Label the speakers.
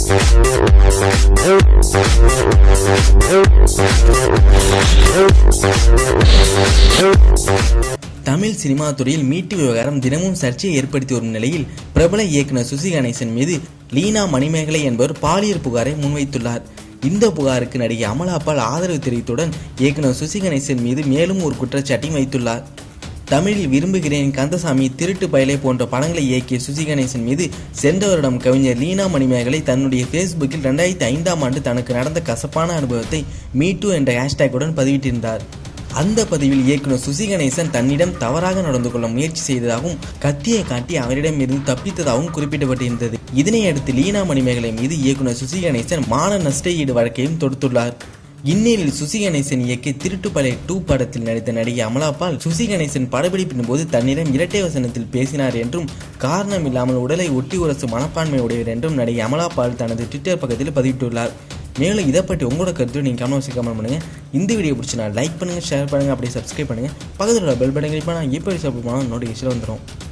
Speaker 1: Tamil cinema துறையில் மீட்டு விவகாரம் தினமும் சர்ச்சையை ஏற்படுத்தி வரும் நிலையில் பிரபல இயக்குனர் சுசி கணேசன் மீது லீனா மணிமேகலை என்பவர் பாலியல் புகாரை முன்வைத்துள்ளார் இந்த புகாருக்கு நடிகை அமலாபால் ஆதரவு தெரிவித்துடன் இயக்குனர் சுசி கணேசன் மீது மேலும் ஒரு குற்றச்சாட்டையும் வைத்துள்ளார் தமிழில் விரும்புகிறேன் கந்தசாமி திருட்டு பயலை போன்ற படங்களை இயக்கிய சுசி கணேசன் மீது சென்ற வருடம் கவிஞர் லீனா மணிமேகலை தன்னுடைய ஃபேஸ்புக்கில் ரெண்டாயிரத்தி ஐந்தாம் ஆண்டு தனக்கு நடந்த கசப்பான அனுபவத்தை மீட்டு என்ற ஹேஷ்டேக்குடன் பதிவிட்டிருந்தார் அந்த பதிவில் இயக்குனர் சுசி கணேசன் தன்னிடம் தவறாக நடந்து கொள்ள முயற்சி செய்ததாகவும் கத்தியை காட்டி அவரிடம் இருந்து தப்பித்ததாகவும் குறிப்பிடப்பட்டிருந்தது இதனை அடுத்து லீனா மணிமேகலை மீது இயக்குனர் சுசி கணேசன் மான நஷ்ட ஈடு வழக்கையும் தொடுத்துள்ளார் இந்நிலையில் சுசி கணேசன் இயக்கிய திருட்டுப்பலை டூ படத்தில் நடித்த நடிகை அமலாபால் சுசி கணேசன் படப்பிடிப்பின் போது தன்னிடம் இரட்டை வசனத்தில் பேசினார் என்றும் காரணம் இல்லாமல் உடலை ஒட்டி உரசு மனப்பான்மை உடையவர் என்றும் நடிகை அமலாபால் தனது ட்விட்டர் பக்கத்தில் பதிவிட்டுள்ளார் மேலும் இதை பற்றி உங்களோட கருத்து நீங்கள் கமெண்ட் வச்சு கமெண்ட் பண்ணுங்கள் இந்த வீடியோ பிடிச்சினா லைக் பண்ணுங்கள் ஷேர் பண்ணுங்கள் அப்படியே சப்ஸ்கிரைப் பண்ணுங்கள் பக்கத்தில் உள்ள பெல் பட்டன் கிளிக் பண்ணால் எப்படி சப்போர்ட் பண்ணால் நோட்டிஃபிகேஷன் வந்துடும்